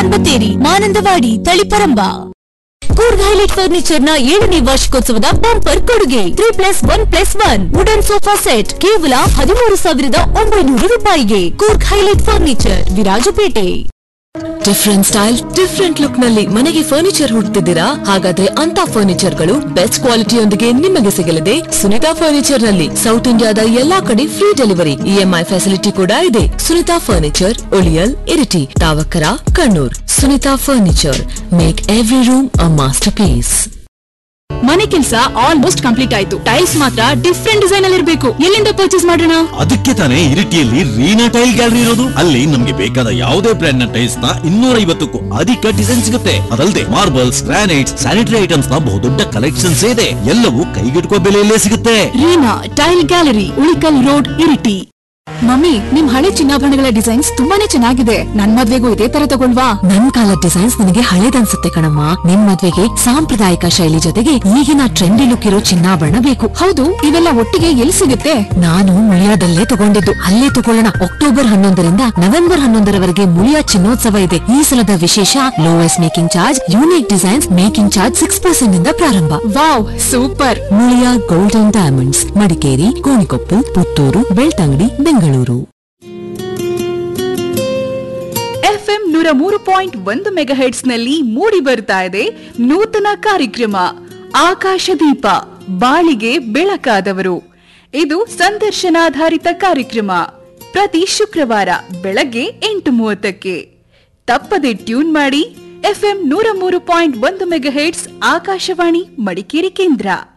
Nissan Bathery Mananthavady Taliparamba Coorg highlight furniture ನ ಏಳನೇ ವಾರ್ಷಿಕೋತ್ಸವದ ಬಂಪರ್ ಕೊಡುಗೆ three plus one plus one wooden sofa set ಕೇವಲ ಹದಿಮೂರು ಸಾವಿರದ ಒಂಬೈನೂರು ರೂಪಾಯಿಗೆ Coorg highlight furniture Virajpet different style different look ನಲ್ಲಿ ಮನೆಗೆ ಫರ್ನಿಚರ್ ಹುಡುಕ್ತಿದ್ದೀರಾ ಹಾಗಾದ್ರೆ ಅಂತ ಫರ್ನಿಚರ್ ಗಳು ಬೆಸ್ಟ್ ಕ್ವಾಲಿಟಿಯೊಂದಿಗೆ ನಿಮಗೆ ಸಿಗಲಿದೆ ಸುನಿತಾ ಫರ್ನಿಚರ್ ನಲ್ಲಿ ಸೌತ್ ಇಂಡಿಯಾದ ಎಲ್ಲಾ ಕಡೆ ಫ್ರೀ ಡೆಲಿವರಿ ಇಎಂಐ ಫೆಸಿಲಿಟಿ ಕೂಡ ಇದೆ Sunitha furniture Uliyil Iritty Thavakkara Kannur Sunitha furniture make every room a masterpiece ಮನೆ ಕೆಲಸ ಆಲ್ಮೋಸ್ಟ್ ಕಂಪ್ಲೀಟ್ ಆಯ್ತು ಟೈಲ್ಸ್ ಮಾತ್ರ ಡಿಫ್ರೆಂಟ್ ಡಿಸೈನ್ ಅಲ್ಲಿ ಇರಬೇಕು ಎಲ್ಲಿಂದ ಪರ್ಚೇಸ್ ಮಾಡೋಣ ಅದಕ್ಕೆ ತಾನೇ ಇರಿಟಿಯಲ್ಲಿ ರೀನಾ ಟೈಲ್ ಗ್ಯಾಲರಿ ಇರೋದು ಅಲ್ಲಿ ನಮ್ಗೆ ಬೇಕಾದ ಯಾವುದೇ ಬ್ರ್ಯಾಂಡ್ ನ ಟೈಲ್ಸ್ ನ ಇನ್ನೂರ ಐವತ್ತಕ್ಕೂ ಅಧಿಕ ಡಿಸೈನ್ ಸಿಗುತ್ತೆ ಅದಲ್ಲದೆ ಮಾರ್ಬಲ್ಸ್ ಗ್ರಾನೈಟ್ಸ್ ಸ್ಯಾನಿಟರಿ ಐಟಮ್ಸ್ ನ ಬಹುದೊಡ್ಡ ಕಲೆಕ್ಷನ್ಸ್ ಇದೆ ಎಲ್ಲವೂ ಕೈಗೆಟುಕುವ ಬೆಲೆಯಲ್ಲೇ ಸಿಗುತ್ತೆ Reena tile gallery Ulikkal road Iritty mummy ನಿಮ್ ಹಳೆ ಚಿನ್ನಾಭರಣಗಳ ಡಿಸೈನ್ಸ್ ತುಂಬಾನೇ ಚೆನ್ನಾಗಿದೆ ನನ್ ಮದ್ವೆಗೂ ಇದೇ ತರ ತಗೊಳ್ವಾ ನನ್ ಕಾಲದ ಡಿಸೈನ್ಸ್ ನನಗೆ ಹಳೇದನ್ಸುತ್ತೆ ಕಣಮ್ಮ ನಿಮ್ ಮದ್ವೆಗೆ ಸಾಂಪ್ರದಾಯಿಕ ಶೈಲಿ ಜೊತೆಗೆ ಈಗಿನ ಟ್ರೆಂಡಿ ಲುಕ್ ಇರೋ ಚಿನ್ನಾಭರಣ ಬೇಕು ಹೌದು ಇವೆಲ್ಲ ಒಟ್ಟಿಗೆ ಎಲ್ಲಿ ಸಿಗುತ್ತೆ ನಾನು ಮುಳಿಯಾದಲ್ಲೇ ತಗೊಂಡಿದ್ದು ಅಲ್ಲೇ ತಗೊಳ್ಳೋಣ ಅಕ್ಟೋಬರ್ ಹನ್ನೊಂದರಿಂದ ನವೆಂಬರ್ ಹನ್ನೊಂದರವರೆಗೆ ಮುಳಿಯಾ ಚಿನ್ನೋತ್ಸವ ಇದೆ ಈ ಸಲದ ವಿಶೇಷ lowest making charge unique designs making charge six percent ಇಂದ ಪ್ರಾರಂಭ wow super Muliya golden diamonds Madikeri Gonikoppal Puttur Belthangady Bengaluru FM ನೂರ ಮೂರು ಪಾಯಿಂಟ್ ಒಂದು ಮೆಗಾಹೆಟ್ಸ್ ನಲ್ಲಿ ಮೂಡಿ ಬರ್ತಾ ಇದೆ ನೂತನ ಕಾರ್ಯಕ್ರಮ ಆಕಾಶದೀಪ ಬಾಳಿಗೆ ಬೆಳಕಾದವರು ಇದು ಸಂದರ್ಶನಾಧಾರಿತ ಕಾರ್ಯಕ್ರಮ ಪ್ರತಿ ಶುಕ್ರವಾರ ಬೆಳಗ್ಗೆ ಎಂಟು ಮೂವತ್ತಕ್ಕೆ ತಪ್ಪದೆ ಟ್ಯೂನ್ ಮಾಡಿ ಎಫ್ಎಂ ನೂರ ಮೂರು ಪಾಯಿಂಟ್ ಒಂದು ಮೆಗಾಹೆಟ್ಸ್ ಆಕಾಶವಾಣಿ ಮಡಿಕೇರಿ ಕೇಂದ್ರ